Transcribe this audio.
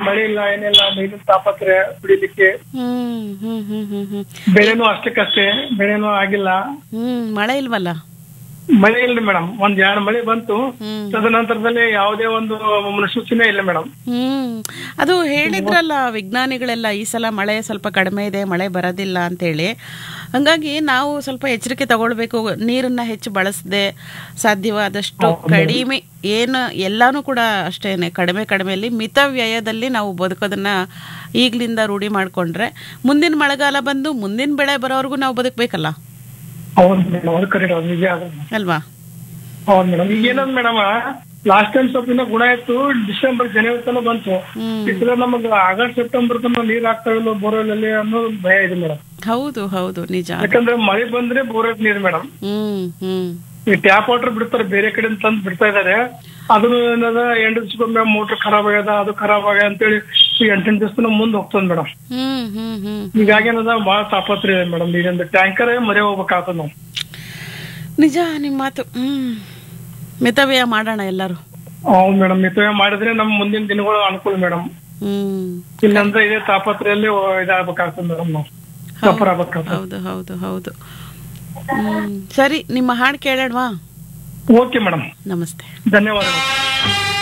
ಮಳೆ ಇಲ್ಲ ಏನಿಲ್ಲ ನೀರಿನ ತಾಪತ್ರೆ ಕುಡಿಲಿಕ್ಕೆ ಹ್ಮ್ ಹ್ಮ್ ಹ್ಮ್ ಹ್ಮ್ ಹ್ಮ್ ಬೆಳೆನೂ ಅಷ್ಟಕ್ಕಷ್ಟೇ ಬೆಳೆನೂ ಆಗಿಲ್ಲ ಹ್ಮ್ ಮಳೆ ಇಲ್ವಲ್ಲ ಮಳೆ ಇಲ್ರಿ ಮೇಡಮ್ ಒಂದ್ ಎರಡು ಮಳೆ ಬಂತು ಹ್ಮ್ ತದನಂತರದಲ್ಲಿ ಯಾವುದೇ ಒಂದು ಮುನ್ಸೂಚನೆ ಇಲ್ಲ ಮೇಡಮ್ ಹ್ಮ್ ಅದು ಹೇಳಿದ್ರಲ್ಲ ವಿಜ್ಞಾನಿಗಳೆಲ್ಲ ಈ ಸಲ ಮಳೆ ಸ್ವಲ್ಪ ಕಡಿಮೆ ಇದೆ ಮಳೆ ಬರೋದಿಲ್ಲ ಅಂತೇಳಿ ಹಂಗಾಗಿ ನಾವು ಸ್ವಲ್ಪ ಎಚ್ಚರಿಕೆ ತಗೊಳ್ಬೇಕು ನೀರನ್ನ ಹೆಚ್ಚು ಬಳಸದೆ ಸಾಧ್ಯವಾದಷ್ಟು ಕಡಿಮೆ ಏನು ಎಲ್ಲಾನು ಕೂಡ ಅಷ್ಟೇನೆ ಕಡಿಮೆ ಕಡಿಮೆಯಲ್ಲಿ ಮಿತ ವ್ಯಯದಲ್ಲಿ ನಾವು ಬದುಕೋದನ್ನ ಈಗಲಿಂದ ರೂಢಿ ಮಾಡ್ಕೊಂಡ್ರೆ ಮುಂದಿನ ಮಳೆಗಾಲ ಬಂದು ಮುಂದಿನ ಬೆಳೆ ಬರೋವರೆಗೂ ನಾವು ಬದುಕಬೇಕಲ್ಲ ಹೌದು ಮೇಡಮ್ ಅದು ಕರೆಕ್ಟ್ ಅದು ನಿಜ ಅದು ಅಲ್ವಾ ಹೌದು ಮೇಡಮ್ ಈಗ ಏನಂದ್ ಮೇಡಮ್ ಲಾಸ್ಟ್ ಟೈಮ್ ಸ್ವಲ್ಪ ಇನ್ನ ಗುಣ ಆಯ್ತು ಡಿಸೆಂಬರ್ ಜನವರಿ ತನಕ ಬಂತು ಹ್ಮ್ ಈ ಸಲ ನಮಗ ಆಗಸ್ಟ್ ಸೆಪ್ಟೆಂಬರ್ ತನಕ ನೀರ್ ಆಗ್ತಾ ಇಲ್ಲ ಬೋರ್ವೆಲ್ ಅಲ್ಲಿ ಅನ್ನೋ ಒಂದು ಭಯ ಇದೆ ಮೇಡಮ್ ಹೌದು ಹೌದು ನಿಜ ಯಾಕಂದ್ರೆ ಮಳೆ ಬಂದ್ರೆ ಬೋರ್ವೆಲ್ ನೀರ್ ಮೇಡಮ್ ಹ್ಮ್ ಹ್ಮ್ ಈ ಟ್ಯಾಪ್ ವಾಟರ್ ಬಿಡ್ತಾರೆ ಬೇರೆ ಕಡೆ ತಂದು ಬಿಡ್ತಾ ಇದಾರೆ ಅದನ್ನು ಏನದ ಎಂಟು ದಿವಸಕ್ಕೊಮ್ಮೆ ಮೋಟರ್ ಖರಾಬ್ ಆಗ್ಯದ ಅದು ಖರಾಬ್ ಆಗ್ಯದ ಅಂತೇಳಿ ಈ ಎಂಟೆಂಟು ದಿವಸ ಮುಂದೆ ಹೋಗ್ತದ ಮೇಡಮ್ ಹ್ಮ್ ಹ್ಮ್ ಹ್ಮ್ ಹೀಗಾಗಿ ಏನದ ಬಹಳ ತಾಪತ್ರೆ ಇದೆ ಮೇಡಮ್ ಈಗಿಂದ ಟ್ಯಾಂಕರ್ ಮರೆ ಹೋಗ್ಬೇಕಾಗ್ತದ ನಾವು ನಿಜ ನಿಮ್ಮ ಮಾತು ಹ್ಮ್ ಮಿತವ್ಯಯ ಮಾಡೋಣ ಎಲ್ಲರೂ ಹೌದು ಮೇಡಮ್ ಮಿತವ್ಯ ಮಾಡಿದ್ರೆ ನಮ್ ಮುಂದಿನ ದಿನಗಳು ಅನುಕೂಲ ಮೇಡಮ್ ಹ್ಮ್ ಇಲ್ಲಂದ್ರೆ ಇದೇ ತಾಪತ್ರೆಯಲ್ಲಿ ಇದಾಗಬೇಕಾಗ್ತದೆ ಮೇಡಮ್ ನಾವು ಸಫರ್ ಆಗ್ಬೇಕಾಗ್ತದೆ ಹೌದು ಹೌದು ಹೌದು ಹ್ಮ್ ಸರಿ ನಿಮ್ಮ ಹಾಡು ಕೇಳೋಣವಾ ಓಕೆ ಮೇಡಮ್ ನಮಸ್ತೆ ಧನ್ಯವಾದಗಳು